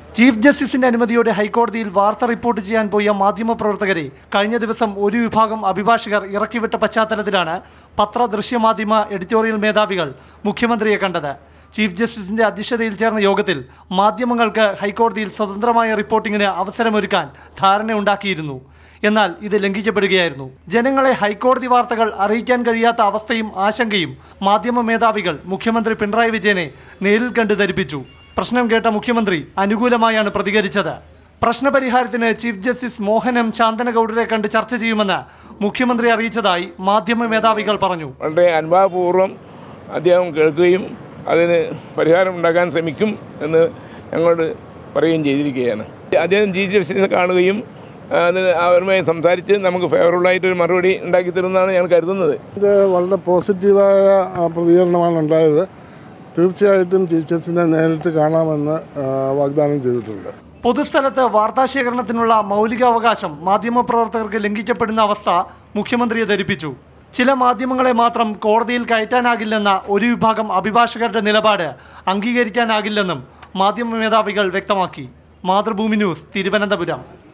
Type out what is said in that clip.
chief ജസ്റ്റിസിന്റെ അനുമതിയോടെ ഹൈക്കോടതിയിൽ വാർത്ത റിപ്പോർട്ട് ചെയ്യാൻ പോയ മാധ്യമപ്രവർത്തകരെ കഴിഞ്ഞ ദിവസം ഒരു വിഭാഗം അഭിഭാഷകർ ഇറക്കിവിട്ട പശ്ചാത്തലത്തിലാണ് പത്ര ദൃശ്യമാധ്യമ എഡിറ്റോറിയൽ മേധാവികൾ മുഖ്യമന്ത്രിയെ കണ്ടത് ചീഫ് ജസ്റ്റിസിന്റെ അധ്യക്ഷതയിൽ ചേർന്ന യോഗത്തിൽ മാധ്യമങ്ങൾക്ക് ഹൈക്കോടതിയിൽ സ്വതന്ത്രമായ റിപ്പോർട്ടിങ്ങിന് അവസരമൊരുക്കാൻ ധാരണയുണ്ടാക്കിയിരുന്നു എന്നാൽ ഇത് ലംഘിക്കപ്പെടുകയായിരുന്നു ജനങ്ങളെ ഹൈക്കോടതി വാർത്തകൾ അറിയിക്കാൻ കഴിയാത്ത അവസ്ഥയും ആശങ്കയും മാധ്യമ മേധാവികൾ മുഖ്യമന്ത്രി പിണറായി വിജയനെ നേരിൽ കണ്ട് ധരിപ്പിച്ചു പ്രശ്നം കേട്ട മുഖ്യമന്ത്രി അനുകൂലമായാണ് പ്രതികരിച്ചത് പ്രശ്നപരിഹാരത്തിന് ചീഫ് ജസ്റ്റിസ് മോഹൻ എം ചാന്ദനഗൌഡരെ കണ്ട് ചർച്ച ചെയ്യുമെന്ന് മുഖ്യമന്ത്രി അറിയിച്ചതായി മാധ്യമ മേധാവികൾ പറഞ്ഞു വളരെ അനുഭാവപൂർവ്വം അദ്ദേഹം കേൾക്കുകയും അതിന് പരിഹാരം ഉണ്ടാക്കാൻ ശ്രമിക്കും എന്ന് ഞങ്ങളോട് പറയുകയും ചെയ്തിരിക്കുകയാണ് അദ്ദേഹം ചീഫ് ജസ്റ്റിസിനെ കാണുകയും ആ, അത് അവരുമായി സംസാരിച്ച് നമുക്ക് ഫേവറബിളായിട്ടൊരു മറുപടി ഉണ്ടാക്കി തരുമെന്നാണ് ഞാൻ കരുതുന്നത് ഇത് വളരെ പോസിറ്റീവായ ആ, പ്രതികരണമാണ് ഉണ്ടായത് തീർച്ചയായിട്ടും ചീഫ് ജസ്റ്റിസിനെ നേരിട്ട് കാണാമെന്ന് ആ, വാഗ്ദാനം ചെയ്തിട്ടുണ്ട് പൊതുസ്ഥലത്ത് വാർത്താശേഖരണത്തിനുള്ള മൗലികാവകാശം മാധ്യമപ്രവർത്തകർക്ക് ലംഘിക്കപ്പെടുന്ന അവസ്ഥ മുഖ്യമന്ത്രിയെ ധരിപ്പിച്ചു ചില മാധ്യമങ്ങളെ മാത്രം കോടതിയിൽ കയറ്റാനാകില്ലെന്ന ഒരു വിഭാഗം അഭിഭാഷകരുടെ നിലപാട് അംഗീകരിക്കാനാകില്ലെന്നും മാധ്യമ മേധാവികൾ വ്യക്തമാക്കി മാതൃഭൂമി ന്യൂസ് തിരുവനന്തപുരം